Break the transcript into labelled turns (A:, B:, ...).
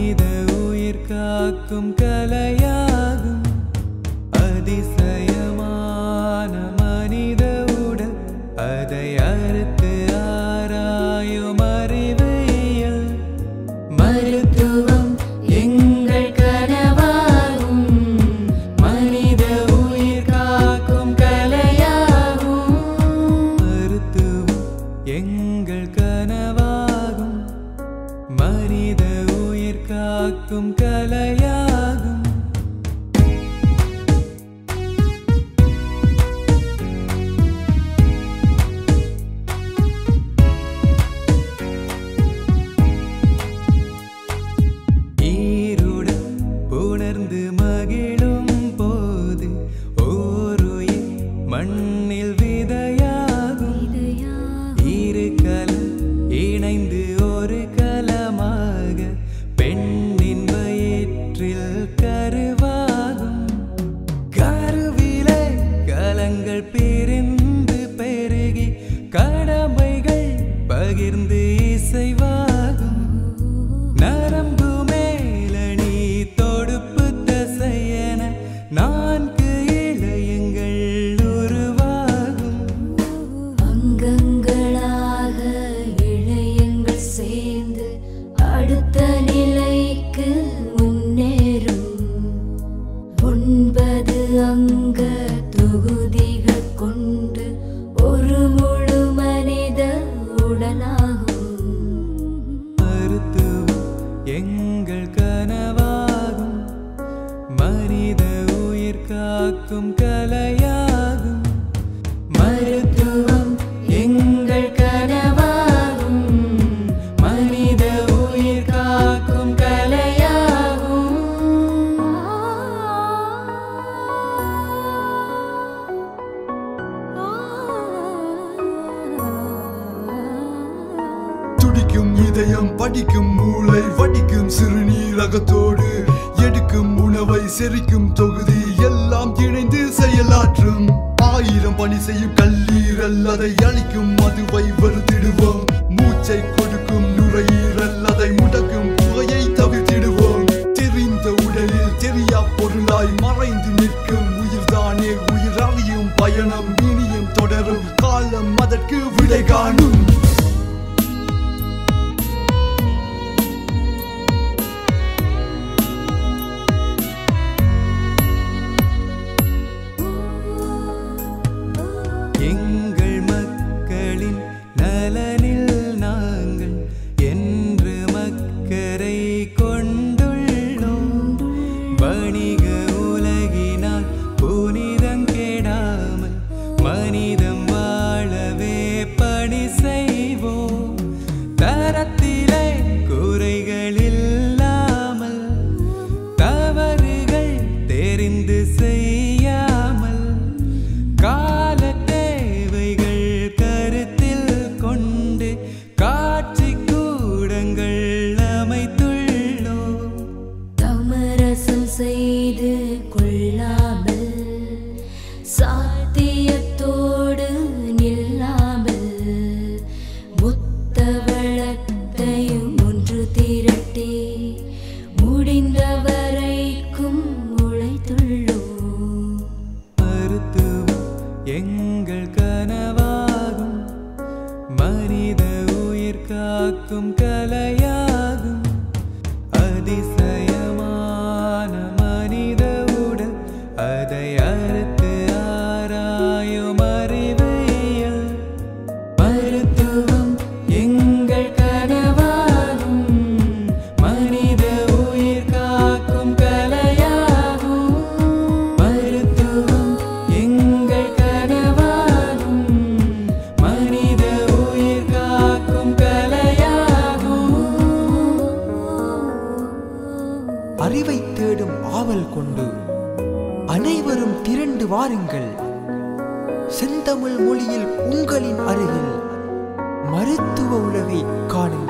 A: மனித உயிர் காக்கும் கலையாகும் அதிசயமான மனித உடல் அதை அறுத்து ஆராயும் அறிவியல் மருத்துவம் எங்கள் கனவாகும் மனித உயிர் காக்கும் கலையாகும் மருத்துவம் எங்கள் கனவாகும் மனித உயிர் காக்கும் கலையாகும் ஈருடன் புணர்ந்து மகிழும் போது ஓருயிர் மண்ணில் விதையாகும் இரு கலம் இணைந்து ஒரு கலமாக பெண்ணின் வயிற்றில் கருவாகும் கருவிலே கலங்கள் பிரிந்து பெருகி கடமைகள் பகிர்ந்து இசைவாகும் நரம்பு மேலணி தொடுப்பு தசையென நான்கு இளையங்கள் உருவாகும்
B: அங்கங்களாக இழையங்கள் சேர்ந்து அடுத்த நிலைக்கு முன்னேறும் ஒன்பது அங்க தொகுதிகள் கொண்டு ஒரு முழு மனித உடலாகும்
A: மருத்துவம் எங்கள் கனவாகும் மனித உயிர் காக்கும் கலையாகும் மருத்துவம் எங்கள் கனவாகும் மனித உயிர் காக்கும் கலையாகும்
C: துடிக்கும் இதயம் படிக்கும் மூளை வடிக்கும் சிறுநீரகத்தோடு எடுக்கும் உணவை செரிக்கும் தொகுதி எல்லாம் இணைந்து செயலாற்றும் ஆயிரம் பணி செய்யும் கல்லீரல் அதை அழிக்கும் மதுவை வெறுத்திடுவோம் மூச்சை கொடுக்கும் நுரையீரல் அதை முடக்கும் புகையை தவிர்த்திடுவோம் தெரிந்த உடலில் தெரியா பொருளாய் மறைந்து நிற்கும் உயிர்தானே உயிர் அறியும் பயணம் இனியும் தொடரும் காலம் அதற்கு விடை காணும்
A: எங்கள் மக்களின் நலனில் நாங்கள் என்று மக்கரை கொண்டுள்ளோம் வணிக உலகினால் புனிதம் கெடாமல் மனிதம் வாழவே பணி செய்வோம் தரத்திலே குறைகள் இல்லாமல் தவறுகள் தெரிந்து செய்யாமல் கால தேவைகள் கருத்தில் கொண்டு காட்சி கூடங்கள் அமைத்துள்ளோம்
B: தமரசம் செய்து கொள்ளாமல் சாத்தியத்தோடு நில்லாமல் புத்தவளத்தையும் ஒன்று திரட்டி முடிந்த வரைக்கும் உழைத்துள்ளோம்
A: மருத்துவம் எங்கள் கனவாகும் மனித உயிர் காக்கும் கலையாகும் அதிசயமான மனித உடல் அதை அறுத்து ஆராயும் அறிவியல் மருத்துவம் எங்கள் கனவாகும் மனித உயிர் காக்கும் கலையாகும் மருத்துவம் எங்கள் கனவாகும் மனித உயிர் காக்கும் கலையாகும்
D: அறிவை தேடும் ஆவல் கொண்டு அனைவரும் திரண்டு வாருங்கள் செந்தமிழ் மொழியில் உங்களின் அருகில் மருத்துவ உலகை காணுங்கள்